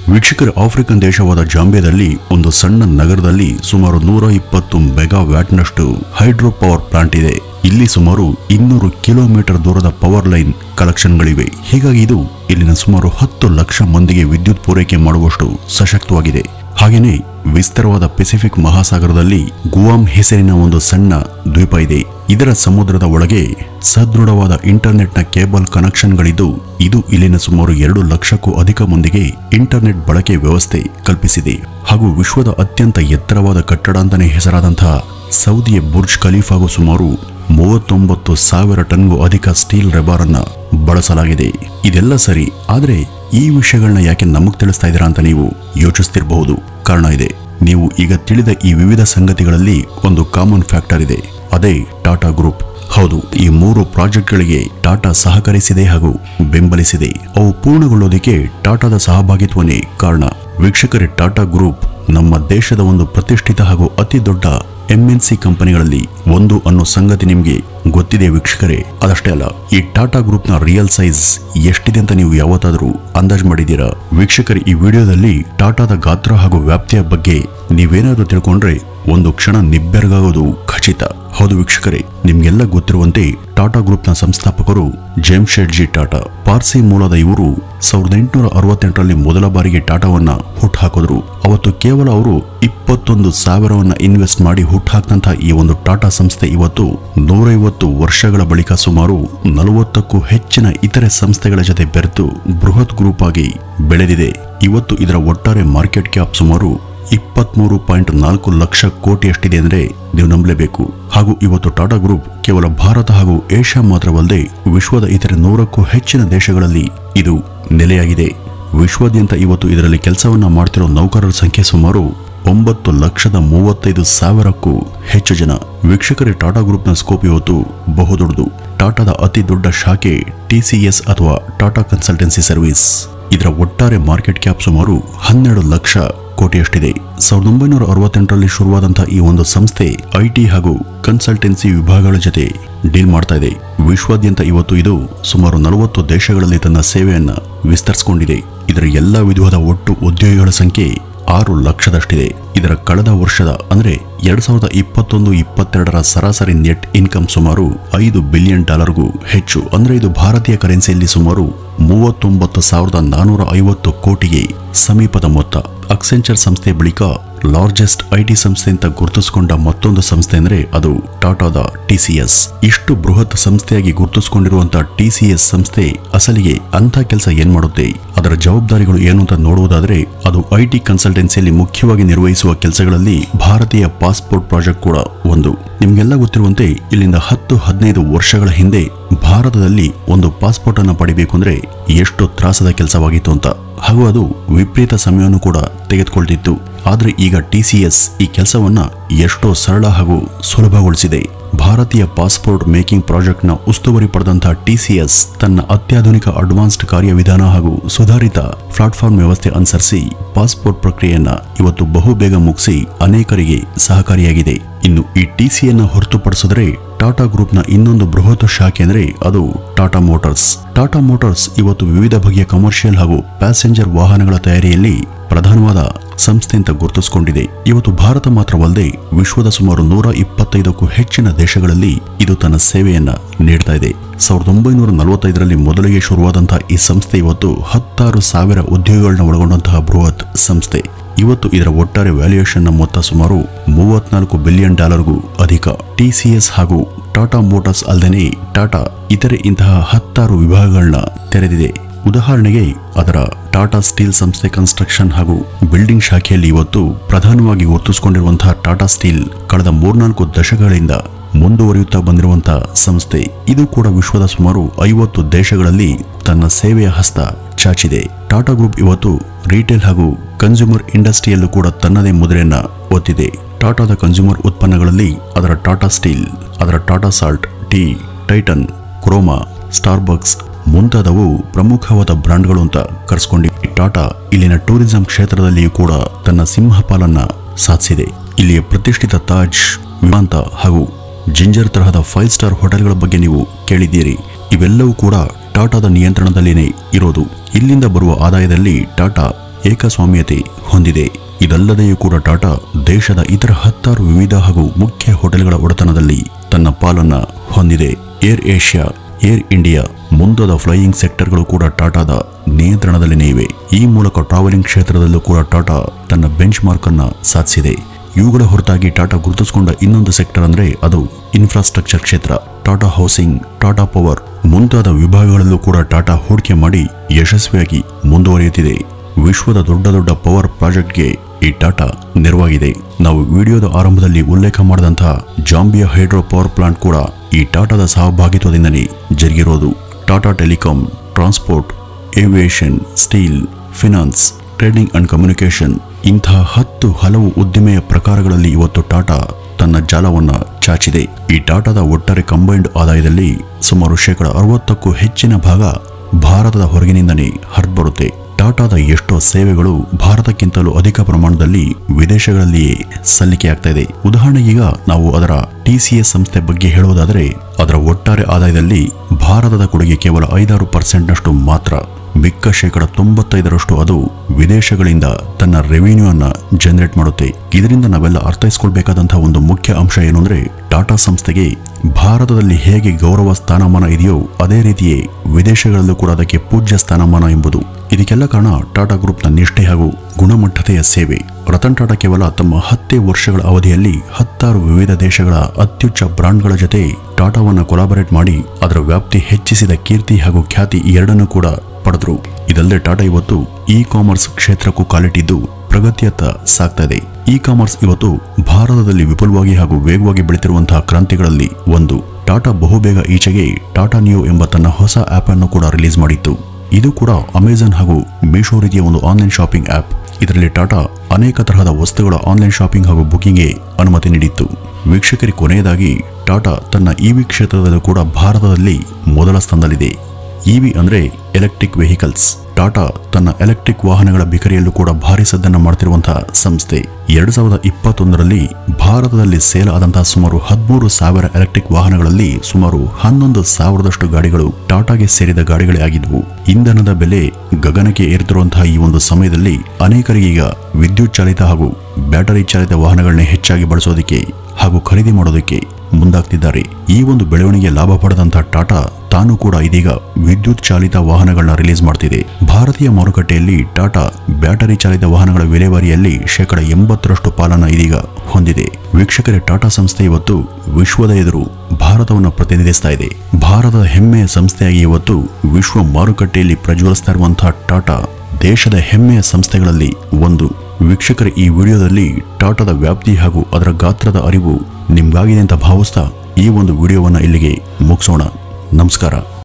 ವೀಕ್ಷಕರ ಆಫ್ರಿಕನ್ ದೇಶವಾದ ಜಾಂಬಿಯಾದಲ್ಲಿ ಒಂದು ಸಣ್ಣ ನಗರದಲ್ಲಿ ಸುಮಾರು ನೂರ ಇಪ್ಪತ್ತು ಮೆಗಾ ವ್ಯಾಟ್ನಷ್ಟು ಹೈಡ್ರೋ ಪವರ್ ಪ್ಲಾಂಟ್ ಇದೆ ಇಲ್ಲಿ ಸುಮಾರು ಇನ್ನೂರು ಕಿಲೋಮೀಟರ್ ದೂರದ ಪವರ್ ಲೈನ್ ಕಲೆಕ್ಷನ್ಗಳಿವೆ ಹೀಗಾಗಿ ಇದು ಇಲ್ಲಿನ ಸುಮಾರು ಹತ್ತು ಲಕ್ಷ ಮಂದಿಗೆ ವಿದ್ಯುತ್ ಪೂರೈಕೆ ಮಾಡುವಷ್ಟು ಸಶಕ್ತವಾಗಿದೆ ಹಾಗೆಯೇ ವಿಸ್ತಾರವಾದ ಪೆಸಿಫಿಕ್ ಮಹಾಸಾಗರದಲ್ಲಿ ಗುವಾಮ್ ಹೆಸರಿನ ಒಂದು ಸಣ್ಣ ದ್ವೀಪ ಇದೆ ಇದರ ಸಮುದ್ರದ ಒಳಗೆ ಸದೃಢವಾದ ಇಂಟರ್ನೆಟ್ನ ಕೇಬಲ್ ಕನೆಕ್ಷನ್ಗಳಿದ್ದು ಇದು ಇಲ್ಲಿನ ಸುಮಾರು ಎರಡು ಲಕ್ಷಕ್ಕೂ ಅಧಿಕ ಮಂದಿಗೆ ಇಂಟರ್ನೆಟ್ ಬಳಕೆ ವ್ಯವಸ್ಥೆ ಕಲ್ಪಿಸಿದೆ ಹಾಗೂ ವಿಶ್ವದ ಅತ್ಯಂತ ಎತ್ತರವಾದ ಕಟ್ಟಡ ಅಂತಾನೆ ಹೆಸರಾದಂತಹ ಸೌದಿಯ ಬುರ್ಜ್ ಖಲೀಫಾಗೂ ಸುಮಾರು ಮೂವತ್ತೊಂಬತ್ತು ಸಾವಿರ ಟನ್ಗೂ ಅಧಿಕ ಸ್ಟೀಲ್ ರೆಬಾರ್ ಅನ್ನ ಬಳಸಲಾಗಿದೆ ಇದೆಲ್ಲ ಸರಿ ಆದ್ರೆ ಈ ವಿಷಯಗಳನ್ನ ಯಾಕೆ ನಮಗ್ ತಿಳಿಸ್ತಾ ಇದ್ದೀರಾ ಅಂತ ನೀವು ಯೋಚಿಸ್ತಿರಬಹುದು ಕಾರಣ ಇದೆ ನೀವು ಈಗ ತಿಳಿದ ಈ ವಿವಿಧ ಸಂಗತಿಗಳಲ್ಲಿ ಒಂದು ಕಾಮನ್ ಫ್ಯಾಕ್ಟರ್ ಇದೆ ಅದೇ ಟಾಟಾ ಗ್ರೂಪ್ ಹೌದು ಈ ಮೂರು ಪ್ರಾಜೆಕ್ಟ್ಗಳಿಗೆ ಟಾಟಾ ಸಹಕರಿಸಿದೆ ಹಾಗೂ ಬೆಂಬಲಿಸಿದೆ ಅವು ಪೂರ್ಣಗೊಳ್ಳೋದಕ್ಕೆ ಟಾಟಾದ ಸಹಭಾಗಿತ್ವನೇ ಕಾರಣ ವೀಕ್ಷಕರೇ ಟಾಟಾ ಗ್ರೂಪ್ ನಮ್ಮ ದೇಶದ ಒಂದು ಪ್ರತಿಷ್ಠಿತ ಹಾಗೂ ಅತಿ ದೊಡ್ಡ ಎಂಎನ್ಸಿ ಕಂಪನಿಗಳಲ್ಲಿ ಒಂದು ಅನ್ನೋ ಸಂಗತಿ ನಿಮಗೆ ಗೊತ್ತಿದೆ ವೀಕ್ಷಕರೇ ಅದಷ್ಟೇ ಅಲ್ಲ ಈ ಟಾಟಾ ಗ್ರೂಪ್ನ ರಿಯಲ್ ಸೈಜ್ ಎಷ್ಟಿದೆ ಅಂತ ನೀವು ಯಾವತ್ತಾದರೂ ಅಂದಾಜು ಮಾಡಿದ್ದೀರಾ ವೀಕ್ಷಕರೇ ಈ ವಿಡಿಯೋದಲ್ಲಿ ಟಾಟಾದ ಗಾತ್ರ ಹಾಗೂ ವ್ಯಾಪ್ತಿಯ ಬಗ್ಗೆ ನೀವೇನಾದ್ರೂ ತಿಳ್ಕೊಂಡ್ರೆ ಒಂದು ಕ್ಷಣ ನಿಬ್ಬೆರಗಾಗೋದು ಖಚಿತ ಹೌದು ವೀಕ್ಷಕರೇ ನಿಮ್ಗೆಲ್ಲ ಗೊತ್ತಿರುವಂತೆ ಟಾಟಾ ಗ್ರೂಪ್ನ ಸಂಸ್ಥಾಪಕರು ಜೆಮ್ಶೆಡ್ಜಿ ಟಾಟಾ ಪಾರ್ಸಿ ಮೂಲದ ಇವರು ಸಾವಿರದ ಎಂಟುನೂರ ಅರವತ್ತೆಂಟರಲ್ಲಿ ಮೊದಲ ಬಾರಿಗೆ ಟಾಟಾವನ್ನ ಹುಟ್ಟುಹಾಕಿದ್ರು ಅವತ್ತು ಕೇವಲ ಅವರು ಇಪ್ಪತ್ತೊಂದು ಸಾವಿರವನ್ನ ಇನ್ವೆಸ್ಟ್ ಮಾಡಿ ಹುಟ್ಟುಹಾಕಿದಂತಹ ಈ ಒಂದು ಟಾಟಾ ಸಂಸ್ಥೆ ಇವತ್ತು ನೂರೈವತ್ತು ವರ್ಷಗಳ ಬಳಿಕ ಸುಮಾರು ನಲವತ್ತಕ್ಕೂ ಹೆಚ್ಚಿನ ಇತರೆ ಸಂಸ್ಥೆಗಳ ಜೊತೆ ಬೆರೆತು ಬೃಹತ್ ಗ್ರೂಪ್ ಆಗಿ ಬೆಳೆದಿದೆ ಇವತ್ತು ಇದರ ಒಟ್ಟಾರೆ ಮಾರ್ಕೆಟ್ ಕ್ಯಾಪ್ ಸುಮಾರು ಇಪ್ಪತ್ಮೂರು ಪಾಯಿಂಟ್ ನಾಲ್ಕು ಲಕ್ಷ ಕೋಟಿಯಷ್ಟಿದೆ ಅಂದರೆ ನೀವು ನಂಬಲೇಬೇಕು ಹಾಗೂ ಇವತ್ತು ಟಾಟಾ ಗ್ರೂಪ್ ಕೇವಲ ಭಾರತ ಹಾಗೂ ಏಷ್ಯಾ ಮಾತ್ರವಲ್ಲದೆ ವಿಶ್ವದ ಇತರೆ ನೂರಕ್ಕೂ ಹೆಚ್ಚಿನ ದೇಶಗಳಲ್ಲಿ ಇದು ನೆಲೆಯಾಗಿದೆ ವಿಶ್ವಾದ್ಯಂತ ಇವತ್ತು ಇದರಲ್ಲಿ ಕೆಲಸವನ್ನ ಮಾಡ್ತಿರೋ ನೌಕರರ ಸಂಖ್ಯೆ ಸುಮಾರು ಒಂಬತ್ತು ಲಕ್ಷದ ಮೂವತ್ತೈದು ಸಾವಿರಕ್ಕೂ ಹೆಚ್ಚು ಜನ ವೀಕ್ಷಕರೇ ಟಾಟಾ ಗ್ರೂಪ್ನ ಸ್ಕೋಪ್ ಇವತ್ತು ಬಹುದೊಡ್ಡದು ಟಾಟಾದ ಅತಿ ದೊಡ್ಡ ಶಾಖೆ ಟಿಸಿಎಸ್ ಅಥವಾ ಟಾಟಾ ಕನ್ಸಲ್ಟೆನ್ಸಿ ಸರ್ವಿಸ್ ಇದರ ಒಟ್ಟಾರೆ ಮಾರ್ಕೆಟ್ ಕ್ಯಾಪ್ ಸುಮಾರು ಹನ್ನೆರಡು ಲಕ್ಷ ಕೋಟಿಯಷ್ಟಿದೆ ಸಾವಿರದ ಒಂಬೈನೂರ ಅರವತ್ತೆಂಟರಲ್ಲಿ ಶುರುವಾದಂತಹ ಈ ಒಂದು ಸಂಸ್ಥೆ ಐಟಿ ಹಾಗೂ ಕನ್ಸಲ್ಟೆನ್ಸಿ ವಿಭಾಗಗಳ ಜೊತೆ ಡೀಲ್ ಮಾಡ್ತಾ ಇದೆ ವಿಶ್ವಾದ್ಯಂತ ಇವತ್ತು ಇದು ಸುಮಾರು ನಲವತ್ತು ದೇಶಗಳಲ್ಲಿ ತನ್ನ ಸೇವೆಯನ್ನ ವಿಸ್ತರಿಸಿಕೊಂಡಿದೆ ಇದರ ಎಲ್ಲ ವಿಧವಾದ ಒಟ್ಟು ಉದ್ಯೋಗಿಗಳ ಸಂಖ್ಯೆ ಆರು ಲಕ್ಷದಷ್ಟಿದೆ ಇದರ ಕಳೆದ ವರ್ಷದ ಅಂದ್ರೆ ಎರಡ್ ಸಾವಿರದ ಇಪ್ಪತ್ತೊಂದು ಇಪ್ಪತ್ತೆರಡರ ಸರಾಸರಿ ನೆಟ್ ಇನ್ಕಮ್ ಸುಮಾರು ಐದು ಬಿಲಿಯನ್ ಡಾಲರ್ಗೂ ಹೆಚ್ಚು ಅಂದ್ರೆ ಇದು ಭಾರತೀಯ ಕರೆನ್ಸಿಯಲ್ಲಿ ಸುಮಾರು ಮೂವತ್ತೊಂಬತ್ತು ಸಾವಿರದ ನಾನೂರ ಐವತ್ತು ಕೋಟಿಗೆ ಸಮೀಪದ ಮೊತ್ತ ಅಕ್ಸೆಂಚರ್ ಸಂಸ್ಥೆ ಬಳಿಕ ಲಾರ್ಜೆಸ್ಟ್ ಐಟಿ ಸಂಸ್ಥೆ ಅಂತ ಗುರುತಿಸಿಕೊಂಡ ಮತ್ತೊಂದು ಸಂಸ್ಥೆ ಅಂದ್ರೆ ಅದು ಟಾಟಾದ ಟಿಸಿಎಸ್ ಇಷ್ಟು ಬೃಹತ್ ಸಂಸ್ಥೆಯಾಗಿ ಗುರುತಿಸಿಕೊಂಡಿರುವಂತಹ ಟಿಸಿಎಸ್ ಸಂಸ್ಥೆ ಅಸಲಿಗೆ ಅಂತ ಕೆಲಸ ಏನ್ ಮಾಡುತ್ತೆ ಅದರ ಜವಾಬ್ದಾರಿಗಳು ಏನು ಅಂತ ನೋಡುವುದಾದ್ರೆ ಅದು ಐಟಿ ಕನ್ಸಲ್ಟೆನ್ಸಿಯಲ್ಲಿ ಮುಖ್ಯವಾಗಿ ನಿರ್ವಹಿಸುವ ಕೆಲಸಗಳಲ್ಲಿ ಭಾರತೀಯ ಪಾಸ್ಪೋರ್ಟ್ ಪ್ರಾಜೆಕ್ಟ್ ಕೂಡ ಒಂದು ನಿಮ್ಗೆಲ್ಲ ಗೊತ್ತಿರುವಂತೆ ಇಲ್ಲಿಂದ ಹತ್ತು ಹದಿನೈದು ವರ್ಷಗಳ ಹಿಂದೆ ಭಾರತದಲ್ಲಿ ಒಂದು ಪಾಸ್ಪೋರ್ಟ್ ಅನ್ನು ಪಡಿಬೇಕು ಅಂದ್ರೆ ಎಷ್ಟು ತ್ರಾಸದ ಕೆಲಸವಾಗಿತ್ತು ಅಂತ ಹಾಗೂ ಅದು ವಿಪರೀತ ಸಮಯವನ್ನು ಕೂಡ ತೆಗೆದುಕೊಳ್ತಿತ್ತು ಆದ್ರೆ ಈಗ ಟಿಸಿಎಸ್ ಈ ಕೆಲಸವನ್ನ ಎಷ್ಟೋ ಸರಳ ಹಾಗೂ ಸುಲಭಗೊಳಿಸಿದೆ ಭಾರತೀಯ ಪಾಸ್ಪೋರ್ಟ್ ಮೇಕಿಂಗ್ ಪ್ರಾಜೆಕ್ಟ್ನ ಉಸ್ತುವಾರಿ ಪಡೆದಂತಹ ಟಿಸಿಎಸ್ ತನ್ನ ಅತ್ಯಾಧುನಿಕ ಅಡ್ವಾನ್ಸ್ಡ್ ಕಾರ್ಯವಿಧಾನ ಹಾಗೂ ಸುಧಾರಿತ ಪ್ಲಾಟ್ಫಾರ್ಮ್ ವ್ಯವಸ್ಥೆ ಅನುಸರಿಸಿ ಪಾಸ್ಪೋರ್ಟ್ ಪ್ರಕ್ರಿಯೆಯನ್ನ ಇವತ್ತು ಬಹುಬೇಗ ಮುಗಿಸಿ ಅನೇಕರಿಗೆ ಸಹಕಾರಿಯಾಗಿದೆ ಇನ್ನು ಈ ಟಿಸಿಯನ್ನ ಹೊರತುಪಡಿಸಿದ್ರೆ ಟಾಟಾ ಗ್ರೂಪ್ನ ಇನ್ನೊಂದು ಬೃಹತ್ ಶಾಖೆ ಅಂದ್ರೆ ಅದು ಟಾಟಾ ಮೋಟಾರ್ಸ್ ಟಾಟಾ ಮೋಟಾರ್ಸ್ ಇವತ್ತು ವಿವಿಧ ಬಗೆಯ ಕಮರ್ಷಿಯಲ್ ಹಾಗೂ ಪ್ಯಾಸೆಂಜರ್ ವಾಹನಗಳ ತಯಾರಿಯಲ್ಲಿ ಪ್ರಧಾನವಾದ ಸಂಸ್ಥೆ ಅಂತ ಗುರುತಿಸಿಕೊಂಡಿದೆ ಇವತ್ತು ಭಾರತ ಮಾತ್ರವಲ್ಲದೆ ವಿಶ್ವದ ಸುಮಾರು ನೂರ ಇಪ್ಪತ್ತೈದಕ್ಕೂ ಹೆಚ್ಚಿನ ದೇಶಗಳಲ್ಲಿ ಇದು ತನ್ನ ಸೇವೆಯನ್ನ ನೀಡ್ತಾ ಇದೆ ಸಾವಿರದ ಒಂಬೈನೂರ ನಲವತ್ತೈದರಲ್ಲಿ ಮೊದಲಿಗೆ ಶುರುವಾದಂತಹ ಈ ಸಂಸ್ಥೆ ಇವತ್ತು ಹತ್ತಾರು ಸಾವಿರ ಉದ್ಯೋಗಿಗಳನ್ನ ಒಳಗೊಂಡಂತಹ ಬೃಹತ್ ಸಂಸ್ಥೆ ಇವತ್ತು ಇದರ ಒಟ್ಟಾರೆ ವ್ಯಾಲ್ಯೂಯೇಷನ್ನ ಮೊತ್ತ ಸುಮಾರು ಮೂವತ್ನಾಲ್ಕು ಬಿಲಿಯನ್ ಡಾಲರ್ಗೂ ಅಧಿಕ ಟಿಸಿಎಸ್ ಹಾಗೂ ಟಾಟಾ ಮೋಟಾರ್ಸ್ ಅಲ್ಲದೆ ಟಾಟಾ ಇತರೆ ಇಂತಹ ಹತ್ತಾರು ವಿಭಾಗಗಳನ್ನ ತೆರೆದಿದೆ ಉದಾಹರಣೆಗೆ ಅದರ ಟಾಟಾ ಸ್ಟೀಲ್ ಸಂಸ್ಥೆ ಕನ್ಸ್ಟ್ರಕ್ಷನ್ ಹಾಗೂ ಬಿಲ್ಡಿಂಗ್ ಶಾಖೆಯಲ್ಲಿ ಇವತ್ತು ಪ್ರಧಾನವಾಗಿ ಗುರುತಿಸಿಕೊಂಡಿರುವಂತಹ ಟಾಟಾ ಸ್ಟೀಲ್ ಕಳೆದ ಮೂರ್ನಾಲ್ಕು ದಶಕಗಳಿಂದ ಮುಂದುವರಿಯುತ್ತಾ ಬಂದಿರುವಂತಹ ಸಂಸ್ಥೆ ಇದು ಕೂಡ ವಿಶ್ವದ ಸುಮಾರು ಐವತ್ತು ದೇಶಗಳಲ್ಲಿ ತನ್ನ ಸೇವೆಯ ಹಸ್ತ ಚಾಚಿದೆ ಟಾಟಾ ಗ್ರೂಪ್ ಇವತ್ತು ರಿಟೇಲ್ ಹಾಗೂ ಕನ್ಸ್ಯೂಮರ್ ಇಂಡಸ್ಟ್ರಿಯಲ್ಲೂ ಕೂಡ ತನ್ನದೇ ಮುದ್ರೆಯನ್ನ ಒತ್ತಿದೆ ಟಾಟಾದ ಕನ್ಸ್ಯೂಮರ್ ಉತ್ಪನ್ನಗಳಲ್ಲಿ ಅದರ ಟಾಟಾ ಸ್ಟೀಲ್ ಅದರ Tata salt tea Titan Croma Starbucks ಮುಂತಾದವು ಪ್ರಮುಖವಾದ ಬ್ರಾಂಡ್ಗಳು ಅಂತ ಕರೆಸ್ಕೊಂಡಿ ಟಾಟಾ ಇಲ್ಲಿನ ಟೂರಿಸಂ ಕ್ಷೇತ್ರದಲ್ಲಿಯೂ ಕೂಡ ತನ್ನ ಸಿಂಹಪಾಲನ್ನ ಸಾಧಿಸಿದೆ ಇಲ್ಲಿಯ ಪ್ರತಿಷ್ಠಿತ ತಾಜ್ ವಿಮಾಂತ ಹಾಗೂ ಜಿಂಜರ್ ತರಹದ ಫೈವ್ ಸ್ಟಾರ್ ಹೋಟೆಲ್ಗಳ ಬಗ್ಗೆ ನೀವು ಕೇಳಿದ್ದೀರಿ ಇವೆಲ್ಲವೂ ಕೂಡ ಟಾಟಾದ ನಿಯಂತ್ರಣದಲ್ಲಿನೇ ಇರೋದು ಇಲ್ಲಿಂದ ಬರುವ ಆದಾಯದಲ್ಲಿ ಟಾಟಾ ಏಕಸ್ವಾಮ್ಯತೆ ಹೊಂದಿದೆ ಇದಲ್ಲದೆಯೂ ಕೂಡ ಟಾಟಾ ದೇಶದ ಇತರ ಹತ್ತಾರು ವಿವಿಧ ಹಾಗೂ ಮುಖ್ಯ ಹೋಟೆಲ್ಗಳ ಒಡೆತನದಲ್ಲಿ ತನ್ನ ಪಾಲನ್ನ ಹೊಂದಿದೆ ಏರ್ ಏಷ್ಯಾ ಏರ್ ಇಂಡಿಯಾ ಮುಂತಾದ ಫ್ಲೈಯಿಂಗ್ ಸೆಕ್ಟರ್ಗಳು ಕೂಡ ಟಾಟಾದ ನಿಯಂತ್ರಣದಲ್ಲಿನೇ ಇವೆ ಈ ಮೂಲಕ ಟ್ರಾವೆಲಿಂಗ್ ಕ್ಷೇತ್ರದಲ್ಲೂ ಕೂಡ ಟಾಟಾ ತನ್ನ ಬೆಂಚ್ ಮಾರ್ಕ್ ಅನ್ನ ಸಾಧಿಸಿದೆ ಇವುಗಳ ಹೊರತಾಗಿ ಟಾಟಾ ಗುರುತಿಸಿಕೊಂಡ ಇನ್ನೊಂದು ಸೆಕ್ಟರ್ ಅಂದ್ರೆ ಅದು ಇನ್ಫ್ರಾಸ್ಟ್ರಕ್ಚರ್ ಕ್ಷೇತ್ರ ಟಾಟಾ ಹೌಸಿಂಗ್ ಟಾಟಾ ಪವರ್ ಮುಂತಾದ ವಿಭಾಗಗಳಲ್ಲೂ ಕೂಡ ಟಾಟಾ ಹೂಡಿಕೆ ಮಾಡಿ ಯಶಸ್ವಿಯಾಗಿ ಮುಂದುವರಿಯುತ್ತಿದೆ ವಿಶ್ವದ ದೊಡ್ಡ ದೊಡ್ಡ ಪವರ್ ಪ್ರಾಜೆಕ್ಟ್ಗೆ ಈ ಟಾಟಾ ನೆರವಾಗಿದೆ ನಾವು ವಿಡಿಯೋದ ಆರಂಭದಲ್ಲಿ ಉಲ್ಲೇಖ ಮಾಡಿದಂತಹ ಜಾಂಬಿಯಾ ಹೈಡ್ರೋ ಪವರ್ ಪ್ಲಾಂಟ್ ಕೂಡ ಈ ಟಾಟಾದ ಸಹಭಾಗಿತ್ವದಿಂದಲೇ ಜರುಗಿರೋದು Tata telecom transport aviation steel finance trading and communication ಇಂತಹ ಹತ್ತು ಹಲವು ಉದ್ದಿಮೆಯ ಪ್ರಕಾರಗಳಲ್ಲಿ ಇವತ್ತು ಟಾಟಾ ತನ್ನ ಜಾಲವನ್ನ ಚಾಚಿದೆ ಈ ಟಾಟಾದ ಒಟ್ಟಾರೆ ಕಂಬೈನ್ಡ್ ಆದಾಯದಲ್ಲಿ ಸುಮಾರು ಶೇಕಡ ಅರವತ್ತಕ್ಕೂ ಹೆಚ್ಚಿನ ಭಾಗ ಭಾರತದ ಹೊರಗಿನಿಂದಲೇ ಹರಿದ್ಬರುತ್ತೆ ಟಾಟಾದ ಎಷ್ಟೋ ಸೇವೆಗಳು ಭಾರತಕ್ಕಿಂತಲೂ ಅಧಿಕ ಪ್ರಮಾಣದಲ್ಲಿ ವಿದೇಶಗಳಲ್ಲಿಯೇ ಸಲ್ಲಿಕೆಯಾಗ್ತಾ ಇದೆ ಉದಾಹರಣೆಗೀಗ ನಾವು ಅದರ ಟಿಸಿಎಸ್ ಸಂಸ್ಥೆ ಬಗ್ಗೆ ಹೇಳುವುದಾದರೆ ಅದರ ಒಟ್ಟಾರೆ ಆದಾಯದಲ್ಲಿ ಭಾರತದ ಕೊಡುಗೆ ಕೇವಲ ಐದಾರು ಪರ್ಸೆಂಟ್ನಷ್ಟು ಮಾತ್ರ ಮಿಕ್ಕ ಶೇಕಡ ತೊಂಬತ್ತೈದರಷ್ಟು ಅದು ವಿದೇಶಗಳಿಂದ ತನ್ನ ರೆವಿನ್ಯೂ ಅನ್ನ ಜನರೇಟ್ ಮಾಡುತ್ತೆ ಇದರಿಂದ ನಾವೆಲ್ಲ ಅರ್ಥೈಸ್ಕೊಳ್ಬೇಕಾದಂತಹ ಒಂದು ಮುಖ್ಯ ಅಂಶ ಏನು ಅಂದ್ರೆ ಟಾಟಾ ಸಂಸ್ಥೆಗೆ ಭಾರತದಲ್ಲಿ ಹೇಗೆ ಗೌರವ ಸ್ಥಾನಮಾನ ಇದೆಯೋ ಅದೇ ರೀತಿಯೇ ವಿದೇಶಗಳಲ್ಲೂ ಕೂಡ ಅದಕ್ಕೆ ಪೂಜ್ಯ ಸ್ಥಾನಮಾನ ಎಂಬುದು ಇದಕ್ಕೆಲ್ಲ ಕಾರಣ ಟಾಟಾ ಗ್ರೂಪ್ನ ನಿಷ್ಠೆ ಹಾಗೂ ಗುಣಮಟ್ಟತೆಯ ಸೇವೆ ರತನ್ ಟಾಟಾ ಕೇವಲ ತಮ್ಮ ಹತ್ತೇ ವರ್ಷಗಳ ಅವಧಿಯಲ್ಲಿ ಹತ್ತಾರು ವಿವಿಧ ದೇಶಗಳ ಅತ್ಯುಚ್ಚ ಬ್ರಾಂಡ್ಗಳ ಜೊತೆ ಟಾಟಾವನ್ನು ಕೊಲಾಬರೇಟ್ ಮಾಡಿ ಅದರ ವ್ಯಾಪ್ತಿ ಹೆಚ್ಚಿಸಿದ ಕೀರ್ತಿ ಹಾಗೂ ಖ್ಯಾತಿ ಈ ಎರಡನ್ನೂ ಕೂಡ ಪಡೆದ್ರು ಇದಲ್ಲದೆ ಟಾಟಾ ಇವತ್ತು ಇ ಕಾಮರ್ಸ್ ಕ್ಷೇತ್ರಕ್ಕೂ ಕಾಲಿಟ್ಟಿದ್ದು ಪ್ರಗತಿಯತ್ತ ಸಾಗ್ತಾ ಇದೆ ಇ ಕಾಮರ್ಸ್ ಇವತ್ತು ಭಾರತದಲ್ಲಿ ವಿಪುಲವಾಗಿ ಹಾಗೂ ವೇಗವಾಗಿ ಬೆಳೆತಿರುವಂತಹ ಕ್ರಾಂತಿಗಳಲ್ಲಿ ಒಂದು ಟಾಟಾ ಬಹುಬೇಗ ಈಚೆಗೆ ಟಾಟಾ ನಿಯೋ ಎಂಬ ತನ್ನ ಹೊಸ ಆಪ್ ಅನ್ನು ಕೂಡ ರಿಲೀಸ್ ಮಾಡಿತ್ತು ಇದು ಕೂಡ ಅಮೆಜಾನ್ ಹಾಗೂ ಮೀಶೋ ರೀತಿಯ ಒಂದು ಆನ್ಲೈನ್ ಶಾಪಿಂಗ್ ಆಪ್ ಇದರಲ್ಲಿ ಟಾಟಾ ಅನೇಕ ತರಹದ ವಸ್ತುಗಳ ಆನ್ಲೈನ್ ಶಾಪಿಂಗ್ ಹಾಗೂ ಬುಕಿಂಗ್ಗೆ ಅನುಮತಿ ನೀಡಿತ್ತು ವೀಕ್ಷಕರಿಗೆ ಕೊನೆಯದಾಗಿ ಟಾಟಾ ತನ್ನ ಇವಿ ಕ್ಷೇತ್ರದಲ್ಲೂ ಕೂಡ ಭಾರತದಲ್ಲಿ ಮೊದಲ ಸ್ಥಾನದಲ್ಲಿದೆ ಇವಿ ಅಂದ್ರೆ ಎಲೆಕ್ಟ್ರಿಕ್ ವೆಹಿಕಲ್ಸ್ ಟಾಟಾ ತನ್ನ ಎಲೆಕ್ಟ್ರಿಕ್ ವಾಹನಗಳ ಬಿಕರಿಯಲ್ಲೂ ಕೂಡ ಭಾರಿ ಸದ್ದನ್ನ ಮಾಡ್ತಿರುವಂತಹ ಸಂಸ್ಥೆ ಎರಡ್ ಸಾವಿರದ ಇಪ್ಪತ್ತೊಂದರಲ್ಲಿ ಭಾರತದಲ್ಲಿ ಸೇಲ್ ಆದಂತಹ ಸುಮಾರು ಹದಿಮೂರು ಸಾವಿರ ಎಲೆಕ್ಟ್ರಿಕ್ ವಾಹನಗಳಲ್ಲಿ ಸುಮಾರು ಹನ್ನೊಂದು ಸಾವಿರದಷ್ಟು ಗಾಡಿಗಳು ಟಾಟಾಗೆ ಸೇರಿದ ಗಾಡಿಗಳೇ ಆಗಿದ್ವು ಇಂಧನದ ಬೆಲೆ ಗಗನಕ್ಕೆ ಏರುತ್ತಿರುವಂತಹ ಈ ಒಂದು ಸಮಯದಲ್ಲಿ ಅನೇಕರಿಗೀಗ ವಿದ್ಯುತ್ ಚಾಲಿತ ಹಾಗೂ ಬ್ಯಾಟರಿ ಚಾಲಿತ ವಾಹನಗಳನ್ನೇ ಹೆಚ್ಚಾಗಿ ಬಳಸೋದಕ್ಕೆ ಹಾಗೂ ಖರೀದಿ ಮಾಡೋದಕ್ಕೆ ಮುಂದಾಗ್ತಿದ್ದಾರೆ ಈ ಒಂದು ಬೆಳವಣಿಗೆ ಲಾಭ ಪಡೆದಂತಹ ಟಾಟಾ ತಾನು ಕೂಡ ಇದೀಗ ವಿದ್ಯುತ್ ಚಾಲಿತ ವಾಹನಗಳನ್ನ ರಿಲೀಸ್ ಮಾಡ್ತಿದೆ ಭಾರತೀಯ ಮಾರುಕಟ್ಟೆಯಲ್ಲಿ ಟಾಟಾ ಬ್ಯಾಟರಿ ಚಾಲಿತ ವಾಹನಗಳ ವಿಲೇವಾರಿಯಲ್ಲಿ ಶೇಕಡ ಎಂಬತ್ತರಷ್ಟು ಪಾಲನ್ನ ಇದೀಗ ಹೊಂದಿದೆ ವೀಕ್ಷಕರೇ ಟಾಟಾ ಸಂಸ್ಥೆ ಇವತ್ತು ವಿಶ್ವದ ಎದುರು ಭಾರತವನ್ನು ಪ್ರತಿನಿಧಿಸ್ತಾ ಇದೆ ಭಾರತದ ಹೆಮ್ಮೆಯ ಸಂಸ್ಥೆಯಾಗಿ ಇವತ್ತು ವಿಶ್ವ ಮಾರುಕಟ್ಟೆಯಲ್ಲಿ ಪ್ರಜ್ವಲಿಸ್ತಾ ಇರುವಂತಹ ಟಾಟಾ ದೇಶದ ಹೆಮ್ಮೆಯ ಸಂಸ್ಥೆಗಳಲ್ಲಿ ಒಂದು ವೀಕ್ಷಕರ ಈ ವಿಡಿಯೋದಲ್ಲಿ ಟಾಟಾದ ವ್ಯಾಪ್ತಿ ಹಾಗೂ ಅದರ ಗಾತ್ರದ ಅರಿವು ನಿಮ್ಗಾಗಿದೆ ಅಂತ ಭಾವಿಸ್ತಾ ಈ ಒಂದು ವಿಡಿಯೋವನ್ನ ಇಲ್ಲಿಗೆ ಮುಗಿಸೋಣ ನಮಸ್ಕಾರ